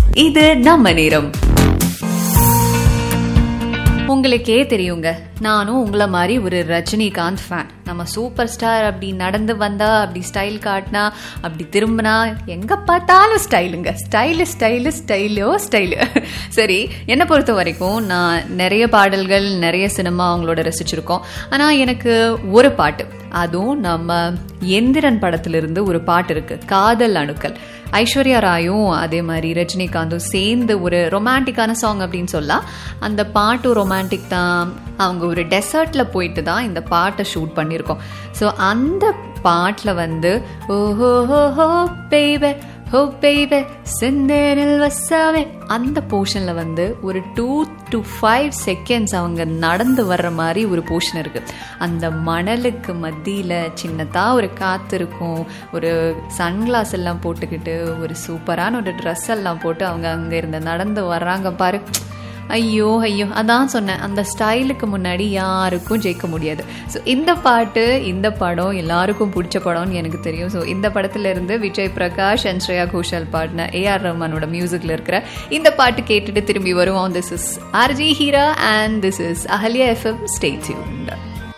இது நம்ம நேரம் உங்களுக்கே தெரியுங்க நானும் உங்களை மாதிரி ஒரு ரஜினிகாந்த் ஃபேன் நம்ம சூப்பர் ஸ்டார் அப்படி நடந்து வந்தா அப்படி ஸ்டைல் காட்டினா அப்படி திரும்பினா எங்க பார்த்தாலும் ஸ்டைலுங்க ஸ்டைலு ஸ்டைலு ஸ்டைலோ ஸ்டைலு சரி என்னை பொறுத்த வரைக்கும் நான் நிறைய பாடல்கள் நிறைய சினிமா அவங்களோட ரசிச்சிருக்கோம் ஆனால் எனக்கு ஒரு பாட்டு அதுவும் நம்ம எந்திரன் படத்திலிருந்து ஒரு பாட்டு இருக்கு காதல் அணுக்கள் ஐஸ்வர்யா ராயும் அதே மாதிரி ரஜினிகாந்தும் சேர்ந்து ஒரு ரொமான்டிக்கான சாங் அப்படின்னு சொல்லலாம் அந்த பாட்டும் ரொமான்டிக் தான் அவங்க ஒரு டெசர்ட்ல போயிட்டு தான் இந்த பாட்டை ஷூட் பண்ணியிருக்கோம் ஸோ அந்த பாட்டில் வந்து ஓஹோ ஹோ பேபே ஹோ பேபே செந்தேனில் வசாவே அந்த போர்ஷனில் வந்து ஒரு டூ டு ஃபைவ் செகண்ட்ஸ் அவங்க நடந்து வர்ற மாதிரி ஒரு போர்ஷன் இருக்குது அந்த மணலுக்கு மத்தியில் சின்னதாக ஒரு காற்று இருக்கும் ஒரு சன்கிளாஸ் எல்லாம் போட்டுக்கிட்டு ஒரு சூப்பரான ஒரு ட்ரெஸ் எல்லாம் போட்டு அவங்க அங்கே இருந்து நடந்து வர்றாங்க பாரு ஐயோ ஐயோ அதான் சொன்னேன் அந்த ஸ்டைலுக்கு முன்னாடி யாருக்கும் ஜெயிக்க முடியாது ஸோ இந்த பாட்டு இந்த படம் எல்லாருக்கும் பிடிச்ச படம்னு எனக்கு தெரியும் ஸோ இந்த படத்துல இருந்து விஜய் பிரகாஷ் அண்ட் ஸ்ரேயா கோஷால் பாடின ஏஆர் ரஹ்மானோட மியூசிக்ல இருக்கிற இந்த பாட்டு கேட்டுட்டு திரும்பி வருவோம் this is RJ Heera and this is Ahalya FM stay tuned